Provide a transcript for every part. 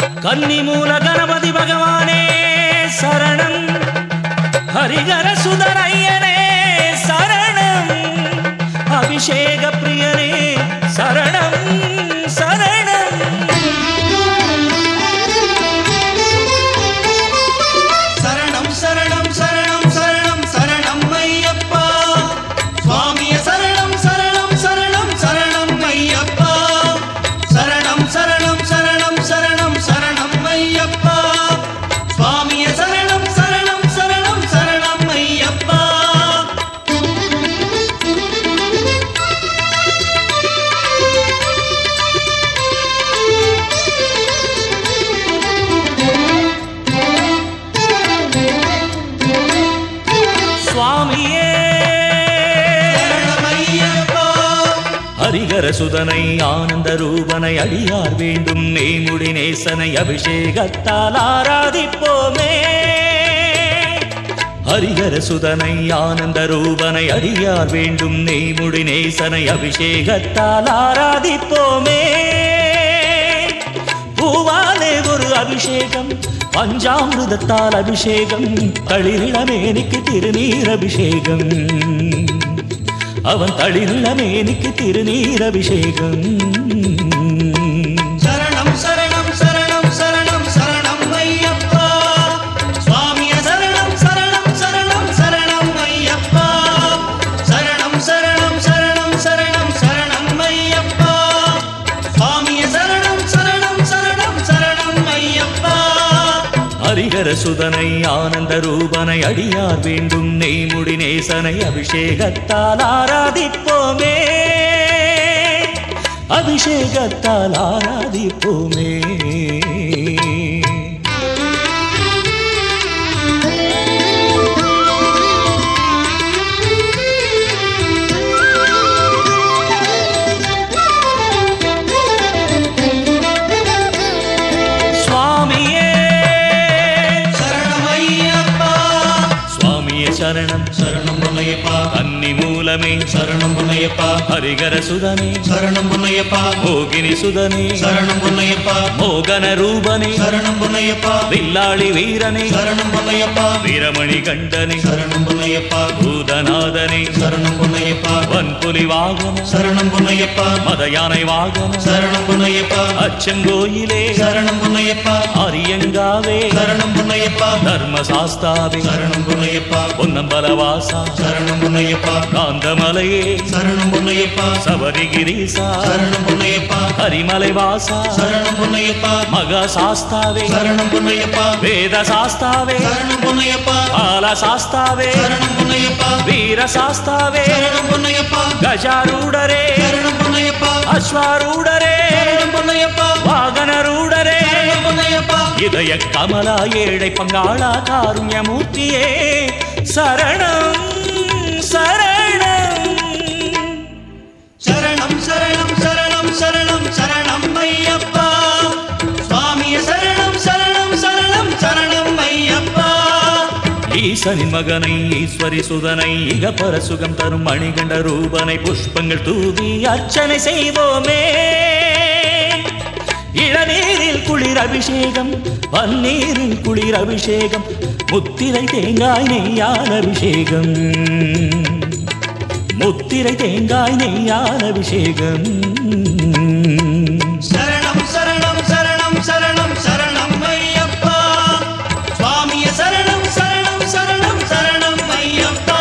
கன்னிமூல கணபதி பகவானே சரணம் ஹரிகர சுதரையனே சரணம் அபிஷேக பிரியனே சரணம் சரணம் சரணம் சரணம் சரணம் சரணம் சரணம் ஐயப்பா சுவாமிய சரணம் சரணம் சரணம் சரணம் ஐயப்பா சரணம் சரணம் சரணம் சரணம் சரணம் ஐயப்பா சுவாமிய சரணம் சரணம் சரணம் சரணம் ஐயப்பா சுவாமியே சரணம் ஐயப்பா ஹரிகர சுதனை ஆனந்த ரூபனை அடியார் வேண்டும் நேமுடி நேசனை அபிஷேகத்தால் ஆராதிப்போமே ஹரிகர சுதனை ஆனந்த ரூபனை அடியார் வேண்டும் நெய்முடி நேசனை அபிஷேகத்தால் ஆராதிப்போமே பூவாலே ஒரு அபிஷேகம் பஞ்சாமிருதத்தால் அபிஷேகம் தளிரிளமேனிக்கு திருநீர் அபிஷேகம் அவன் தளிரிளமேனிக்கு திருநீர் அபிஷேகம் சரணம் சரணம் சரணம் சரணம் சரணம் ஐயப்பா சுவாமிய சரணம் சரணம் சரணம் சரணம் ஐயப்பா சரணம் சரணம் சரணம் சரணம் சரணம் ஐயப்பா சுவாமிய சரணம் சரணம் சரணம் சரணம் ஐயப்பா ஹரிகர சுதனை ஆனந்த ரூபனை அடியார் வேண்டும் நெய்முடி நேசனை அபிஷேகத்தால் ஆராதிப்போமே அபிஷேகத்தால் ஆராதிப்போமே சுவாமியே சரணம் ஐயப்பா சுவாமியே சரணம் சரணம் பொன்னையப்பா அன்னி மூலமே சரணம் பொன்னையப்பா ஹரிகர சுதனே சரணம் பொன்னையப்பா மோகினி சுதனே சரணம் பொன்னையப்பா மோகன ரூபனே சரணம் பொன்னையப்பா வில்லாளி வீரனே சரணம் பொன்னையப்பா வீரமணி கண்டனே சரணம் பொன்னையப்பா பூதநாதனே சரணம் பொன்னையப்பா வன்புலி வாகன சரணம் பொன்னையப்பா மத யானை வாகன சரணம் பொன்னையப்பா அச்சங்கோயிலே சரணம் பொன்னையப்பா அரியங்காவே சரணம் பொன்னையப்பா தர்மசாஸ்தாவே சரணம் பொன்னையப்பா பொன்னம்பலவாசா சரணம் பொன்னையப்பா காந்தமலையே சரணம் பொன்னையப்பா சபரிகிரீசா சரணம் பொன்னையப்பா ஹரிமலை வாசா சரணம் பொன்னையப்பா மகா சாஸ்தாவே சரணம் பொன்னையப்பா வேத சாஸ்தாவே சரணம் பொன்னையப்பா பால சாஸ்தாவே சரணம் பொன்னையப்பா வீர சாஸ்தாவே சரணம் பொன்னையப்பா கஜாரூடரே சரணம் பொன்னையப்பா அஸ்வாரூடரே சரணம் பொன்னையப்பா வாகனரூடரே சரணம் பொன்னையப்பா இதய கமலா ஏழை பங்காளா காருண்யமூர்த்தியே சரணம் சரணம் சரணம் சரணம் சரணம் சரணம் சரணம் ஐயப்பா சுவாமிய சரணம் சரணம் சரணம் சரணம் ஐயப்பா ஈசனின் மகனை ஈஸ்வரி சுதனை இக பரசுகம் தரும் மணிகண்ட ரூபனை புஷ்பங்கள் தூவி அர்ச்சனை செய்வோமே இளநீரில் குளிர் அபிஷேகம் பன்னீரில் குளிர் அபிஷேகம் முத்திரை தேங்காய் நெய்யால் அபிஷேகம் முத்திரை தேங்காய் நெய்யால் அபிஷேகம் சரணம் சரணம் சரணம் சரணம் சரணம் ஐயப்பா சுவாமிய சரணம் சரணம் சரணம் சரணம் ஐயப்பா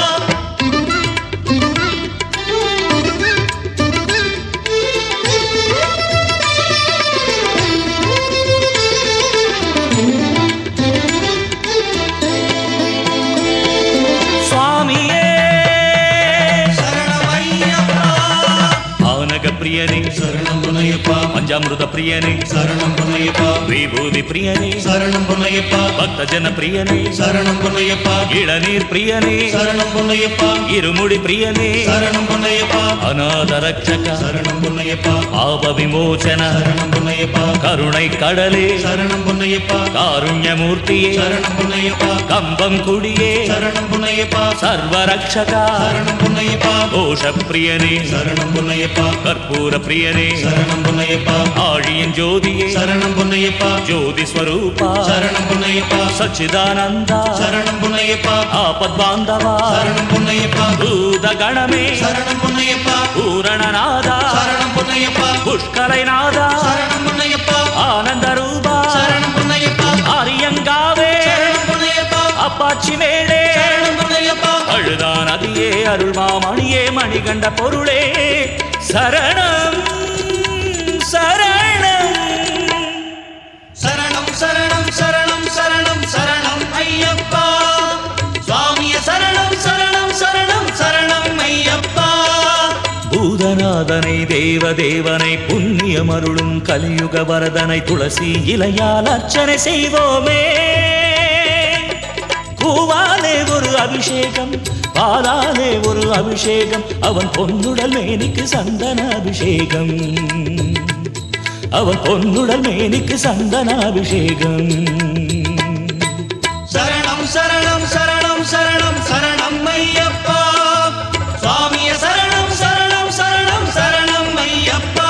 சுவாமியே சரணம் ஐயப்பா ஆனக பிரியனே சரணம் புனையப்பா பஞ்சாமிருத பிரியனே சரணம் புனையப்பா விபூதி பிரியனே சரணம் புனையப்பா பக்த ஜன பிரியனே சரணம் புனையப்பா இளநீர் பிரியனே சரணம் புனையப்பா இருமுடி பிரியனே சரணம் புனையப்பா அநாத ரட்சக சரணம் புனையப்பா பாப விமோச்சன சரணம் புனையப்பா கருணை கடலே சரணம் புனையப்பா காருண்யமூர்த்தியே சரணம் புனையப்பா கம்பம் குடியே சரணம் புனையப்பா சர்வரக்ஷகா சரணம் புனையப்பா கோஷ பிரியனே சரணம் புனையப்பா கற்பூர பிரியனே சரணம் புனையப்பா ஆழியின் ஜோதியே சரணம் பொன்னையப்பா ஜோதி ஸ்வரூபா சரணம் பொன்னையப்பா சச்சிதானந்தா சரணம் பொன்னையப்பா ஆபத் பாந்தவா சரணம் பொன்னையப்பா பூத கணமே சரணம் பொன்னையப்பா பூரணநாதா சரணம் பொன்னையப்பா புஷ்கரைநாதா சரணம் பொன்னையப்பா ஆனந்த ரூபா சரணம் பொன்னையப்பா ஆரியங்காவே சரணம் பொன்னையப்பா அப்பாச்சி மேலே சரணம் பொன்னையப்பா அழுதா நதியே அருள் மாமணியே மணிகண்ட பொருளே சரணம் சரணம் சரணம் சரணம் சரணம் சரணம் சரணம் ஐயப்பா சுவாமிய சரணம் சரணம் சரணம் சரணம் ஐயப்பா பூதநாதனை தேவதேவனை புண்ணியமருளும் கலியுக வரதனை துளசி இலையால் அர்ச்சனை செய்வோமே பூவாலே ஒரு அபிஷேகம் பாலாலே ஒரு அபிஷேகம் அவன் பொன்னுடல் மேனிக்கு சந்தன அபிஷேகம் அவன் பொன்னுடல் மேனிக்கு சந்தன அபிஷேகம் சரணம் சரணம் சரணம் சரணம் சரணம் ஐயப்பா சுவாமிய சரணம் சரணம் சரணம் சரணம் ஐயப்பா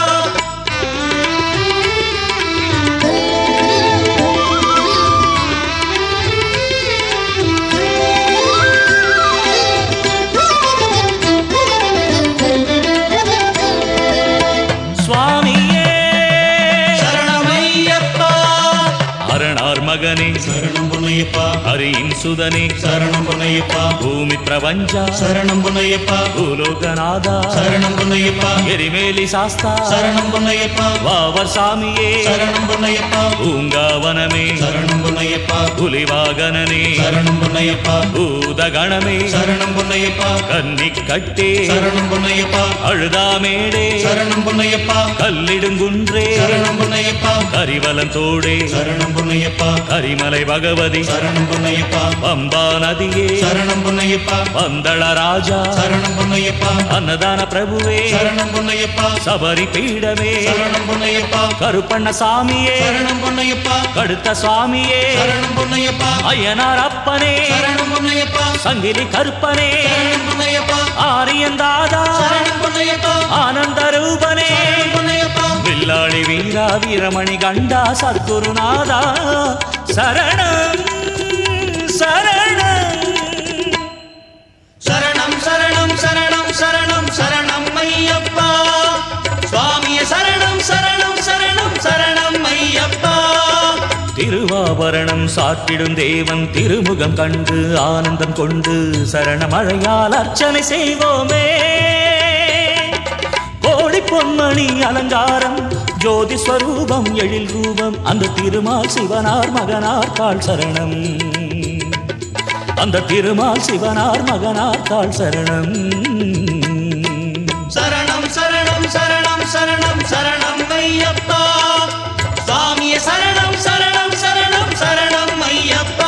சுவாமியே சரணம் ஐயப்பா அரணார் மகனே சரணம் பொன்னையப்பா ஹரியின் சுதனே சரணம் பொன்னையப்பா பூமி பிரபஞ்ச சரணம் பொன்னையப்பா பூலோகநாதா சரணம் பொன்னையப்பா எரிமேலி சாஸ்தா சரணம் பொன்னையப்பா வாவர் சாமியே சரணம் பொன்னையப்பா பூங்காவனமே சரணம் பொன்னையப்பா புலிவாகனனே சரணம் பொன்னையப்பா பூதகணமே சரணம் பொன்னையப்பா கன்னி கட்டே சரணம் பொன்னையப்பா அழுதாமேடே சரணம் பொன்னையப்பா கல்லிடுங்குன்றே சரணம் பொன்னையப்பா கரிவலம் தோடே சரணம் பொன்னையப்பா கரிமலை பகவதி சரணம் பொன்னையப்பா பம்பா நதியே சரணம் பொன்னையப்பா பந்தள ராஜா சரணம் பொன்னையப்பா அன்னதான பிரபுவே சரணம் பொன்னையப்பா சபரி பீடமே சரணம் பொன்னையப்பா கருப்பண்ண சாமியே சரணம் பொன்னையப்பா கடுத்த சுவாமியே சரணம் பொன்னையப்பா ஐயனார் அப்பனே சரணம் பொன்னையப்பா சங்கிலி கருப்பனே சரணம் பொன்னையப்பா ஆரியந்தாதா சரணம் பொன்னையப்பா ஆனந்த ரூபனே சரணம் பொன்னையப்பா வில்லாளி வீரா வீரமணி கண்டா சத்குருநாதா சரணம் சரணம் சரணம் சரணம் சரணம் சரணம் சரணம் ஐயப்பா சுவாமிய சரணம் சரணம் சரணம் சரணம் ஐயப்பா திருவாபரணம் சாற்றிடும் தேவன் திருமுகம் கண்டு ஆனந்தம் கொண்டு சரணமழையால் அர்ச்சனை செய்வோமே கோடி பொன்மணி அலங்காரம் ஜோதி ஸ்வரூபம் எழில் ரூபம் அந்த திருமால் சிவனார் மகனார் கால் சரணம் அந்த திருமால் சிவனார் மகனார் கால் சரணம் சரணம் சரணம் சரணம் சரணம் சரணம் ஐயப்பா சுவாமிய சரணம் சரணம் சரணம் சரணம் ஐயப்பா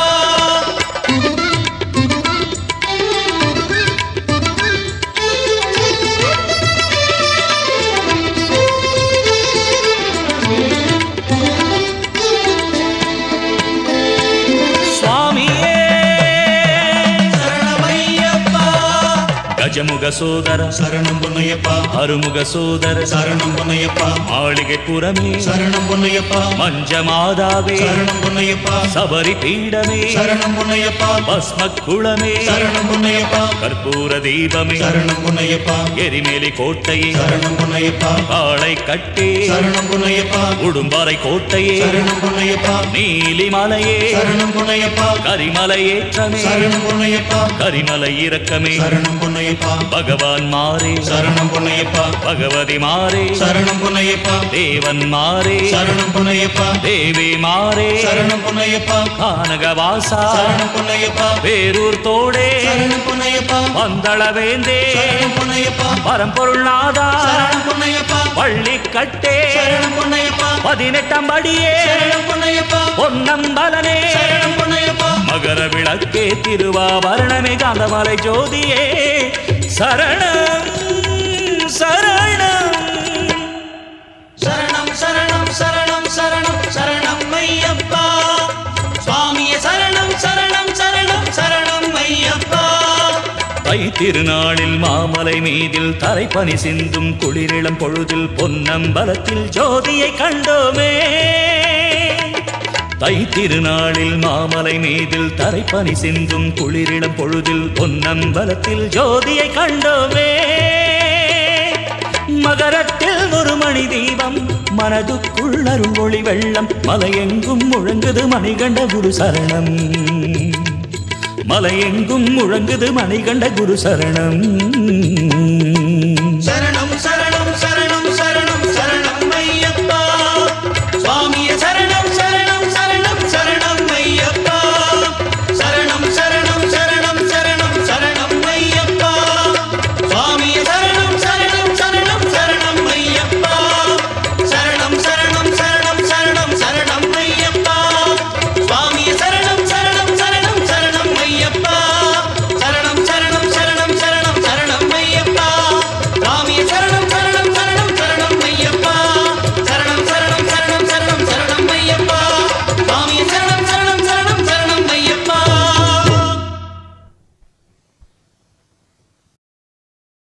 சுவாமியே சரணம் ஐயப்பா கஜமுக சோதர சரணம் பொன்னையப்பா அருமுக சோதர சரணம் பொன்னையப்பா மாளிகை புறமே சரணம் பொன்னையப்பா மஞ்ச மாதாவே சரணம் பொன்னையப்பா சபரி பீடமே சரணம் பொன்னையப்பா பஸ்ம குளமே சரணம் பொன்னையப்பா கற்பூர தீபமே சரணம் பொன்னையப்பா எரிமேலி கோட்டையே சரணம் பொன்னையப்பா காளை கட்டே சரணம் பொன்னையப்பா உடும்பாறை கோட்டையே சரணம் பொன்னையப்பா நீலிமலையே சரணம் பொன்னையப்பா கரிமலை ஏற்றமே சரணம் பொன்னையப்பா கரிமலை இறக்கமே சரணம் பொன்னையப்பா பகவான் மாறே சரணம் பொன்னையப்பா பகவதி மாறே சரணம் பொன்னையப்பா தேவன் மாறே சரணம் பொன்னையப்பா தேவி மாறே சரணம் பொன்னையப்பா கானகவாசா சரணம் பொன்னையப்பா வேரூர் தோடே சரணம் பொன்னையப்பா பந்தளவேந்தே சரணம் பொன்னையப்பா பரம்பொருள் நாதா சரணம் பொன்னையப்பா பள்ளி கட்டே சரணம் பொன்னையப்பா பதினெட்டாம் படியே சரணம் பொன்னையப்பா பொன்னம்பலனே சரணம் பொன்னையப்பா மகர விளக்கே திருவாபரணமே காந்தமலை ஜோதியே சரணம் சரணம் சரணம் சரணம் சரணம் சரணம் சரணம் ஐயப்பா சுவாமிய சரணம் சரணம் சரணம் சரணம் ஐயப்பா தை திருநாளில் மாமலை மீதில் தரைப்பனி சிந்தும் குளிரிளம் பொழுதில் பொன்னம்பலத்தில் ஜோதியை கண்டோமே தை திருநாளில் மாமலை மீதில் தரைப்பனி சிந்தும் குளிரிளம் பொழுதில் பொன்னம்பலத்தில் ஜோதியை கண்டோமே மகரத்தில் ஒரு மணி தீபம் மனதுக்குள் அருள்மொழி வெள்ளம் மலையெங்கும் முழங்குது மணிகண்ட குரு சரணம் மலையெங்கும் முழங்குது மணிகண்ட குரு சரணம்